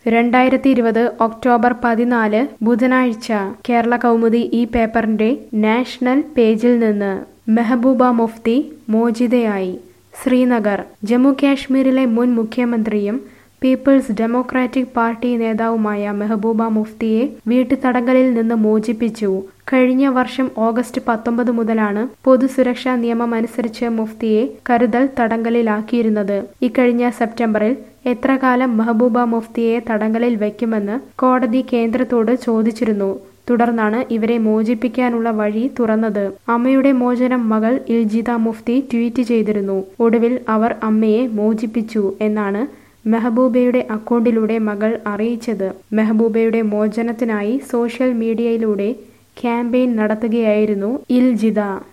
രണ്ടായിരത്തി ഇരുപത് ഒക്ടോബർ പതിനാല് ബുധനാഴ്ച കേരള കൗമുദി ഈ പേപ്പറിന്റെ നാഷണൽ പേജിൽ നിന്ന് മെഹബൂബ മുഫ്തി മോചിതയായി ശ്രീനഗർ ജമ്മു കാശ്മീരിലെ മുൻ മുഖ്യമന്ത്രിയും പീപ്പിൾസ് ഡെമോക്രാറ്റിക് പാർട്ടി നേതാവുമായ മെഹബൂബ മുഫ്തിയെ വീട്ടുതടങ്കലിൽ നിന്ന് മോചിപ്പിച്ചു കഴിഞ്ഞ വർഷം ഓഗസ്റ്റ് പത്തൊമ്പത് മുതലാണ് പൊതുസുരക്ഷാ നിയമം അനുസരിച്ച് മുഫ്തിയെ കരുതൽ തടങ്കലിലാക്കിയിരുന്നത് ഇക്കഴിഞ്ഞ സെപ്റ്റംബറിൽ എത്ര കാലം മെഹബൂബ മുഫ്തിയെ തടങ്കലിൽ വയ്ക്കുമെന്ന് കോടതി കേന്ദ്രത്തോട് ചോദിച്ചിരുന്നു തുടർന്നാണ് ഇവരെ മോചിപ്പിക്കാനുള്ള വഴി തുറന്നത് അമ്മയുടെ മോചനം മകൾ ഇൽജിത മുഫ്തി ട്വീറ്റ് ചെയ്തിരുന്നു ഒടുവിൽ അവർ അമ്മയെ മോചിപ്പിച്ചു എന്നാണ് മെഹബൂബയുടെ അക്കൗണ്ടിലൂടെ മകൾ അറിയിച്ചത് മെഹബൂബയുടെ മോചനത്തിനായി സോഷ്യൽ മീഡിയയിലൂടെ ക്യാമ്പയിൻ നടത്തുകയായിരുന്നു ഇൽജിത